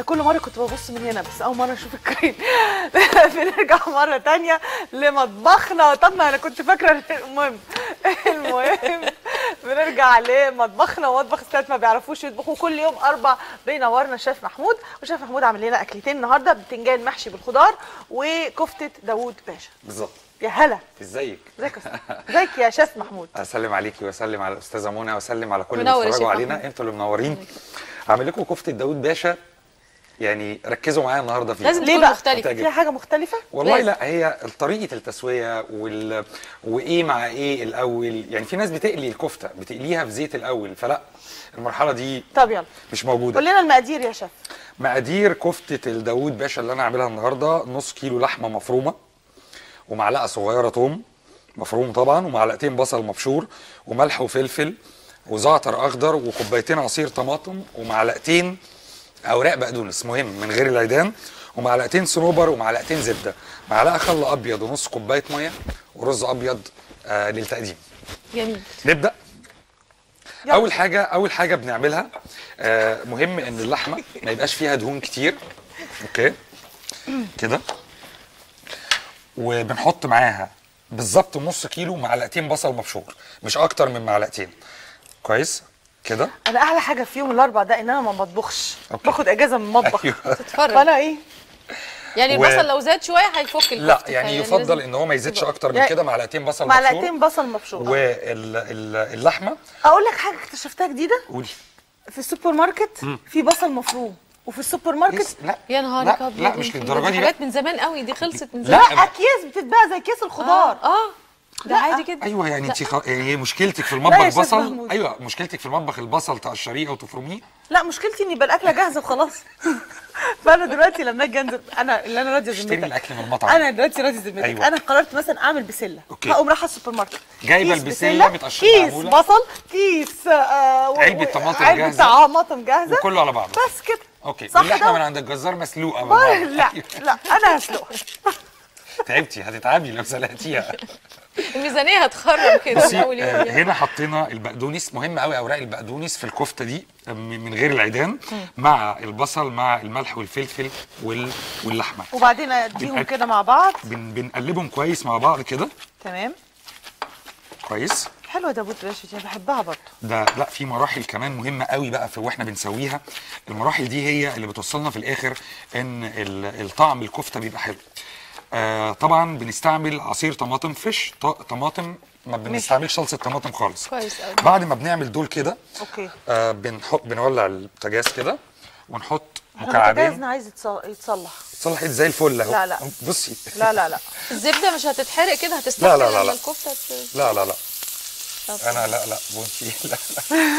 كل مره كنت ببص من هنا بس اول مره اشوف الكريم بنرجع مره تانية لمطبخنا طب ما انا كنت فاكره المهم المهم بنرجع لمطبخنا ومطبخ الستات ما بيعرفوش يطبخوا كل يوم اربع بينورنا الشيف محمود وشيف محمود عامل لنا اكلتين النهارده بتنجان محشي بالخضار وكفته داوود باشا بالظبط يا هلا ازيك ازيك يا أستاذ؟ ازيك يا شيف محمود اسلم عليكي واسلم على الاستاذه منى واسلم على كل منور اللي يا بيتفرجوا شيخ علينا محمود. انتوا اللي منورين هعمل لكم كفته داوود باشا يعني ركزوا معايا النهارده فيها لازم ليه تكون بقى؟ مختلف هتعجبك. في حاجه مختلفه والله لازم. لا هي طريقه التسويه وال... وايه مع ايه الاول يعني في ناس بتقلي الكفته بتقليها في زيت الاول فلا المرحله دي طب يلا مش موجوده قول لنا المقادير يا شيف مقادير كفتة الداوود باشا اللي انا عاملها النهارده نص كيلو لحمه مفرومه ومعلقه صغيره توم مفروم طبعا ومعلقتين بصل مبشور وملح وفلفل وزعتر اخضر وكوبايتين عصير طماطم ومعلقتين اوراق بقدونس مهم من غير العيدان ومعلقتين صنوبر ومعلقتين زبده معلقه خل ابيض ونص كوبايه ميه ورز ابيض آه للتقديم جميل نبدا يلا. اول حاجه اول حاجه بنعملها آه مهم ان اللحمه ما يبقاش فيها دهون كتير اوكي كده وبنحط معاها بالظبط نص كيلو معلقتين بصل مبشور مش اكتر من معلقتين كويس كده انا احلى حاجه في يوم الاربع ده ان انا ما بطبخش أوكي. باخد اجازه من المطبخ ايوه تتفرج فانا ايه يعني و- البصل لو زاد شويه هيفك الكفته لا يعني فيعني يفضل لازم- ان هو ما يزيدش اكتر من يعني كده معلقتين بصل مبشور معلقتين بصل مبشور واللحمه اقول لك حاجه اكتشفتها جديده قولي في السوبر ماركت في بصل مفروم وفي السوبر ماركت يس- لا يا نهارك لا ابيض لا مش دي للدرجه دي حاجات لا من زمان قوي دي خلصت من لا. زمان لا اكياس بتتباع زي كيس الخضار اه, آه. ده لا. عادي جدا ايوه يعني لا. انت خ... يعني هي مشكلتك في لا يا المطبخ شيخ بصل محمود. ايوه مشكلتك في المطبخ البصل تقشريه او تفرميه لا مشكلتي ان يبقى الاكله جاهزه وخلاص فانا دلوقتي لما اجي انزل انا اللي انا راضيه اشتري ذمتك الاكل من المطعم انا دلوقتي راضيه ذمتك أيوة. انا قررت مثلا اعمل بسله أوكي. هقوم رايحه السوبر ماركت جايبة كيس البسلة بسلة، متقشرة كيس معمولة. بصل كيس آه و- علبة و- طماطم علبة جاهزة. طماطم جاهزه وكله على بعضه بس كده اوكي صح اللحمه ده؟ من عند الجزار مسلوقه من بره- بره. لا لا انا هسلقها تعبتي هتتعبي لو سلقتيها الميزانيه هتخرب كده بصي في اول يوم آه، يعني. هنا حطينا البقدونس مهم قوي اوراق البقدونس في الكفته دي آه، من من غير العيدان مع البصل مع الملح والفلفل وال... واللحمه وبعدين اديهم بالأكل. كده مع بعض بن... بنقلبهم كويس مع بعض كده تمام كويس حلوه ده بوت راشد انا بحبها برضه ده لا في مراحل كمان مهمه قوي بقى في واحنا بنسويها المراحل دي هي اللي بتوصلنا في الاخر ان ال- الطعم الكفته بيبقى حلو آه طبعا بنستعمل عصير طماطم فريش ط- طماطم ما بنستعملش صلصه طماطم خالص كويس أوي. بعد ما بنعمل دول كده اوكي آه بنحط بنولع البوتاجاز كده ونحط احنا مكعبين بوتاجازنا عايز يتص- يتصلح صلحت زي الفل اهو لا، لا. بصي لا لا لا الزبده مش هتتحرق كده هتستحمل لا، لا، لا، لما لا. الكفته ت- لا لا لا طب انا لا لا بونتي لا لا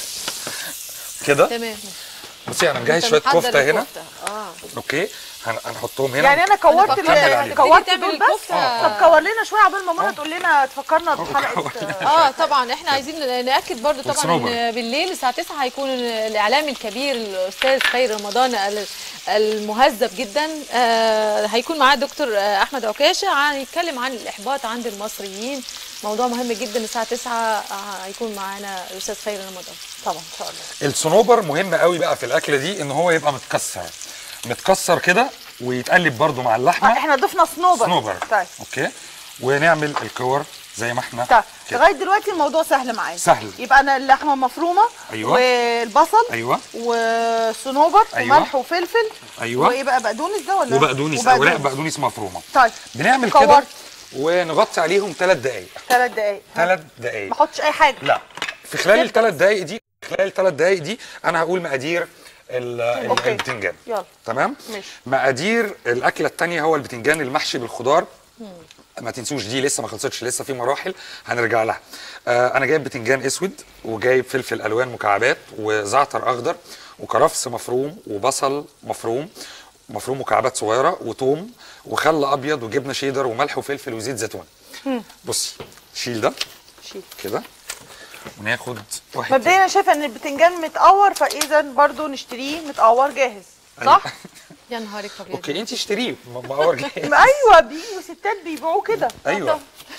كده تمام بصي انا مجهز أنت شويه محضر كفته هنا الكفتة. اه اوكي هن- هنحطهم هنا يعني انا كورت فكرت ال- عليه. كورت تعمل دول بس الكفتة. طب كور لنا شويه عقبال ما منى تقول لنا تفكرنا بحلقه اه طبعا احنا عايزين ناكد برضو طبعا والصنوبر. ان بالليل الساعه 9 هيكون الاعلامي الكبير الاستاذ خير رمضان ال- المهذب جدا آه هيكون معاه دكتور آه، احمد عكاشه عن يتكلم عن الاحباط عند المصريين موضوع مهم جدا الساعه 9 آه، هيكون معانا الاستاذ خير رمضان طبعا ان شاء الله الصنوبر مهم قوي بقى في الاكله دي ان هو يبقى متكسر متكسر كده ويتقلب برده مع آه، اللحمه احنا ضفنا صنوبر صنوبر طيب اوكي ونعمل الكور زي ما احنا طيب كده. لغايه دلوقتي الموضوع سهل معايا سهل. يبقى انا اللحمه مفرومه أيوة. والبصل ايوه وصنوبر أيوه. وملح وفلفل أيوة. وايه بقى بقدونس ده ولا وبقدونس اوراق بقدونس مفرومه طيب بنعمل كده كورت ونغطي عليهم ثلاث دقائق ثلاث دقايق ثلاث ما دقائق احطش اي حاجه لا في خلال الثلاث دقائق دي خلال الثلاث دقائق دي انا هقول مقادير ال- ال- أوكي. البتنجان يلا. تمام ماشي. مقادير الاكله الثانيه هو البتنجان المحشي بالخضار ما تنسوش دي لسه ما خلصتش لسه في مراحل هنرجع لها آه انا جايب بتنجان اسود وجايب فلفل الوان مكعبات وزعتر اخضر وكرفس مفروم وبصل مفروم مفروم مكعبات صغيره وتوم وخل ابيض وجبنه شيدر وملح وفلفل وزيت زيتون بصي شيل ده شيل. كده وناخد واحد مبدئيا انا شايفه ان البتنجان متقور فاذا برضو نشتريه متقور جاهز صح؟ يا نهارك ابيض اوكي انت اشتريه م- مقور جاهز ايوه بيجوا ستات بيبيعوه كده ايوه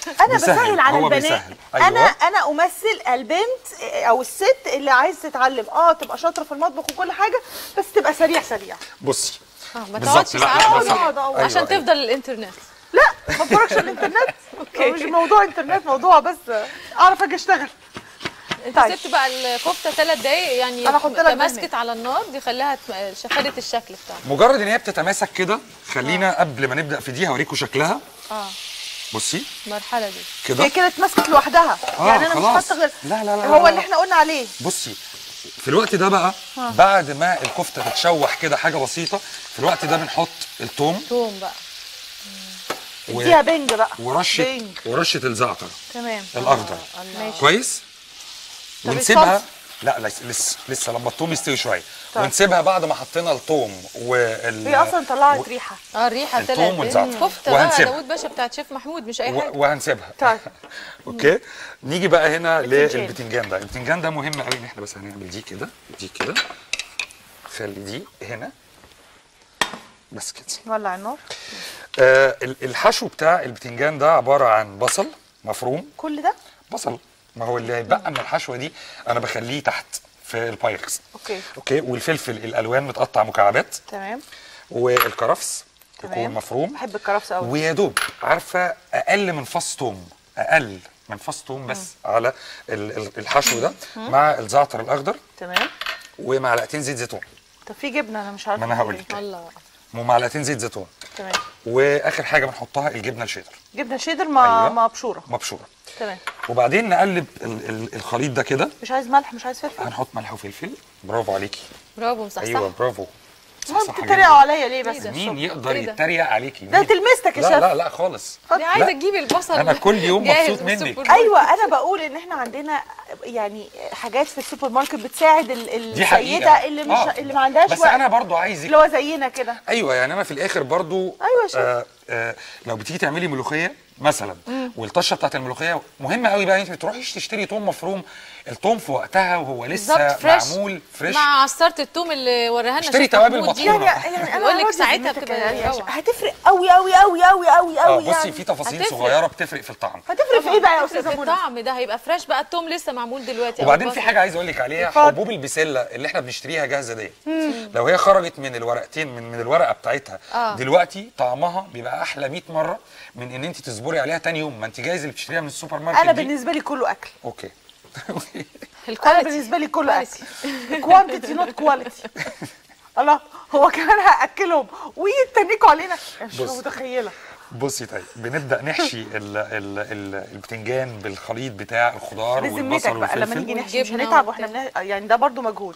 انا بيسهل، بسهل على هو البنات بيسهل. أيوة. انا انا امثل البنت او الست اللي عايز تتعلم اه تبقى شاطره في المطبخ وكل حاجه بس تبقى سريع سريع بصي آه، ما بالظبط، تقعدش لا، لا، ساعات ده صح. أقعد أقعد. أيوة، عشان أيوة. تفضل الانترنت لا ما اتفرجش على الانترنت أوكي. مش موضوع انترنت موضوع بس اعرف اجي اشتغل انت طيب. سبت بقى الكفته ثلاث دقايق يعني أنا هحط لك تماسكت بهنة. على النار دي خليها تم- خدت الشكل بتاعها مجرد ان هي بتتماسك كده خلينا قبل ما نبدا في دي هوريكم شكلها اه بصي المرحله دي كده هي كده اتمسكت لوحدها آه، يعني انا خلاص. مش حاطه غير لا، لا، لا، هو لا، اللي لا. احنا قلنا عليه بصي في الوقت ده بقى بعد ما الكفته تتشوح كده حاجه بسيطه في الوقت ده بنحط الثوم توم بقى و- اديها بنج بقى ورشه بنج ورشه الزعتر تمام الاخضر ماشي كويس طب ونسيبها الصلصة؟ لا لسه لسه لسه لما الثوم يستوي شويه طيب. ونسيبها بعد ما حطينا الثوم وال هي اصلا طلعت ريحه اه الريحه الثوم طلعت والزعتر. كفته بقى وهنسيبها. داوود باشا بتاعت شيف محمود مش اي و- حاجه وهنسيبها طيب اوكي نيجي بقى هنا البتنجان. للبتنجان ده البتنجان ده مهم قوي ان احنا بس هنعمل دي كده دي كده خلي دي هنا بس كده ولع النار آه ال- الحشو بتاع البتنجان ده عباره عن بصل مفروم كل ده بصل ما هو اللي هيتبقى من الحشوه دي انا بخليه تحت في البايركس اوكي اوكي والفلفل الالوان متقطع مكعبات تمام والكرفس يكون تمام مفروم بحب الكرفس قوي ويا دوب عارفه اقل من فص توم اقل من فص توم بس على ال- ال- الحشو ده مع الزعتر الاخضر تمام ومعلقتين زيت زيتون طب في جبنه انا مش عارفه ما أنا في هقول إيه. لك. الله ومعلقتين زيت زيتون تمام واخر حاجه بنحطها الجبنه الشيدر جبنه شيدر مع أيوة. مبشوره مبشوره تمام وبعدين نقلب ال- ال- الخليط ده كده مش عايز ملح مش عايز فلفل هنحط ملح وفلفل برافو عليكي برافو مصحصح ايوه برافو ما صح بتتريقوا جداً. عليا ليه بس إيه ده؟ مين الصبح؟ يقدر إيه ده؟ يتريق عليكي ده مين؟ تلمستك يا لا شيف لا لا خالص دي عايزه لا. تجيب البصل أنا كل يوم جاهز مبسوط من منك. السوبر ماركت. ايوه انا بقول ان احنا عندنا يعني حاجات في السوبر ماركت بتساعد ال- دي حقيقة. السيده اللي مش آه. اللي ما عندهاش بس وقت انا برضو عايزك اللي هو زينا كده ايوه يعني انا في الاخر برضو أيوة يا شيخ. آه آه لو بتيجي تعملي ملوخيه مثلا والطشه بتاعت الملوخيه مهمه قوي بقى انت ما تروحيش تشتري توم مفروم التوم في وقتها وهو بالظبط لسه فريش معمول فريش مع عصاره التوم اللي وراها لنا اشتري شيف توابل محمود دي. مفرومة. يعني يعني انا بيقول لك عاوزة ساعتها ذمتك بتبقى يا- يا روعة. شيخ. هتفرق قوي قوي قوي قوي قوي اه قوي بصي يعني في تفاصيل هتفرق. صغيره بتفرق في الطعم هتفرق في ايه بقى يا هتفرق استاذه في منى الطعم ده هيبقى فريش بقى التوم لسه معمول دلوقتي أو وبعدين في البصل. حاجه عايز اقول لك عليها اتفضل. حبوب البسله اللي احنا بنشتريها جاهزه دي لو هي خرجت من الورقتين من من الورقه بتاعتها آه. دلوقتي طعمها بيبقى احلى 100 مره من ان انت تصبري عليها تاني يوم ما انت جايز اللي بتشتريها من السوبر ماركت انا دي. بالنسبه لي كله اكل اوكي انا الكواليتي بالنسبه لي كله اكل كواليتي. كوانتيتي نوت كواليتي الله هو كمان هاكلهم ويتنكوا علينا مش بص. متخيله بصي طيب بنبدا نحشي ال ال ال البتنجان بالخليط بتاع الخضار بذمتك والبصل بقى لما نيجي والفلفل نحشي مش والجبنة هنتعب واحنا وبتاع. بنح... يعني ده برضو مجهود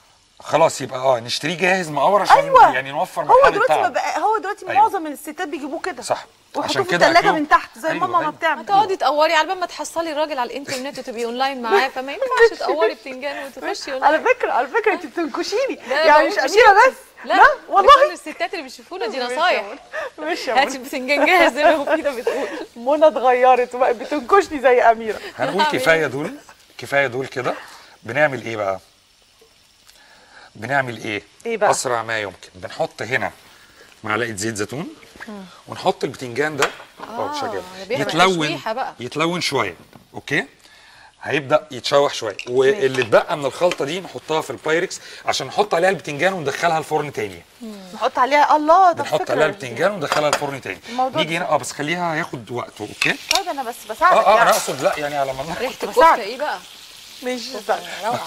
خلاص يبقى اه نشتريه جاهز مقور عشان ايوه يعني نوفر هو مرحله دلوقتي ما التعب بقى هو دلوقتي أيوة. معظم الستات بيجيبوه كده صح. ويحطوه عشان في كده الثلاجه أكلهم- من تحت زي أيوة، ماما ما أيوة. بتعمل هتقعدي تقوري على بال ما تحصلي الراجل على الانترنت وتبقي اونلاين معاه فما ينفعش تقوري بتنجان وتخشي على اونلاين فكره على فكره انت بتنكشيني لا، يعني بقول مش مش اميره بس لا, لا كل والله الستات اللي بيشوفونا دي مش يا نصايح منى. مش يا هاتي منى. بتنجان جاهز زي ما مفيده بتقول منى اتغيرت وبقت بتنكشني زي اميره هنقول هعمل كفايه دول كفايه دول كده بنعمل ايه بقى بنعمل ايه إيه بقى؟ اسرع ما يمكن بنحط هنا معلقه زيت زيتون ونحط البتنجان ده اه شغال ده بيعمل يتلون تشويحة بقى. يتلون شويه اوكي هيبدا يتشوح شويه واللي اتبقى من الخلطه دي نحطها في البايركس عشان نحط عليها البتنجان وندخلها الفرن تاني نحط عليها الله طب بنحط فكرة عليها دي. البتنجان وندخلها الفرن تاني الموضوع نيجي هنا اه بس خليها ياخد وقته اوكي طيب انا بس بساعدك اه اه انا يعني. اقصد لا يعني على ما النار ريحه بساعدك. الكفته ايه بقى مش روعه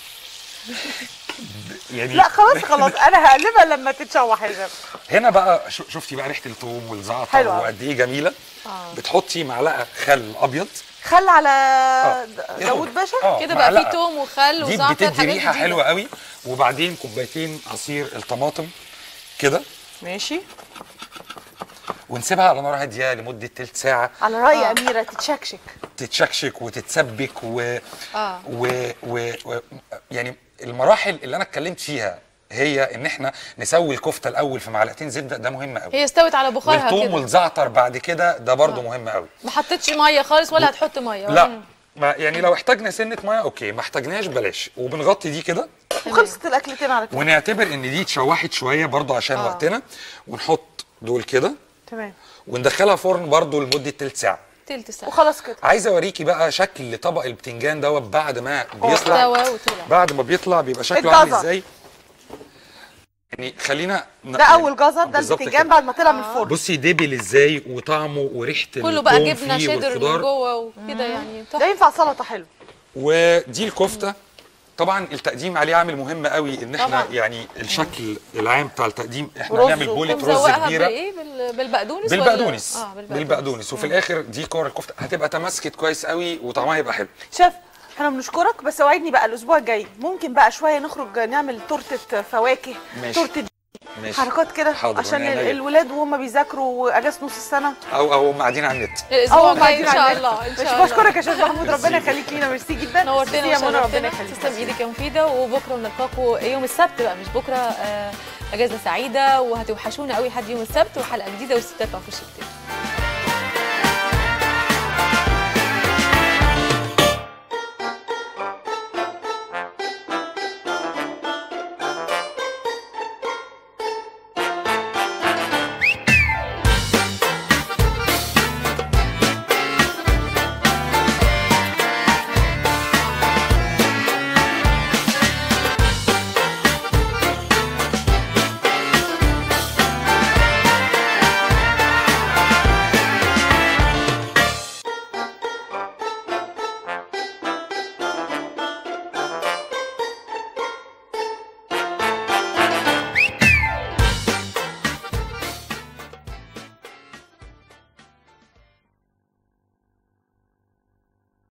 يعني لا خلاص خلاص انا هقلبها لما تتشوح يا شباب هنا بقى شو- شفتي بقى ريحه الثوم والزعتر حلوة. وقد ايه جميله بتحطي معلقه خل ابيض خل على يا داوود دوب. باشا آه، كده بقى في معلقة. توم وخل دي وزعتر بتدي حاجات ريحه جديدة. حلوه قوي وبعدين كوبايتين عصير الطماطم كده ماشي ونسيبها على نار هاديه لمده تلت ساعه على راي اميره تتشكشك تتشكشك وتتسبك و... آه. و... و... و... يعني المراحل اللي انا اتكلمت فيها هي ان احنا نسوي الكفته الاول في معلقتين زبده ده مهم قوي هي استوت على بخارها والثوم كده والزعتر بعد كده ده برضو مهم قوي ما حطيتش ميه خالص ولا هتحط ميه لا ما يعني لو احتاجنا سنه ميه اوكي ما احتاجناش بلاش وبنغطي دي كده وخلصت الاكلتين على كده ونعتبر ان دي اتشوحت شويه برضو عشان وقتنا ونحط دول كده تمام وندخلها فرن برضو لمده تلت ساعه تلت ساعه وخلاص كده عايز اوريكي بقى شكل طبق البتنجان دوت بعد ما بيطلع استوى وطلع بعد ما بيطلع بيبقى شكله عامل الجزر. ازاي يعني خلينا ن- ده اول جزر ده بالظبط البتنجان كده. بعد ما طلع من الفرن بصي دبل ازاي وطعمه وريحه كله بقى الثوم جبنه فيه شيدر من والخضار. جوه وكده يعني ده تحفه ينفع سلطه حلو ودي الكفته طبعا التقديم عليه عامل مهم قوي ان احنا طبعاً. يعني الشكل العام بتاع التقديم احنا ورز هنعمل بوله رز ومزوقها كبيره بايه بال- بالبقدونس ولا- بالبقدونس اه بالبقدونس بالبقدونس وفي الاخر دي كور الكفته هتبقى تماسكت كويس قوي وطعمها هيبقى حلو شيف احنا بنشكرك بس وعدني بقى الاسبوع الجاي ممكن بقى شويه نخرج نعمل تورته فواكه ماشي. تورته ماشي حركات كده حاضر، عشان من عينيا. الولاد وهم بيذاكروا اجازه نص السنه او او هم قاعدين على النت الاسبوع هم الجاي ان قاعدين شاء على الله ان النت. شاء الله بشكرك يا شيف محمود ربنا يخليك لينا ميرسي جدا نورتنا ميرسي يا منى ربنا وشرفتنا يخليك تسلم ايدك يا مفيده وبكره نلقاكم يوم السبت بقى مش بكره آه، اجازه سعيده وهتوحشونا قوي لحد يوم السبت وحلقه جديده والستات ما فيش كتير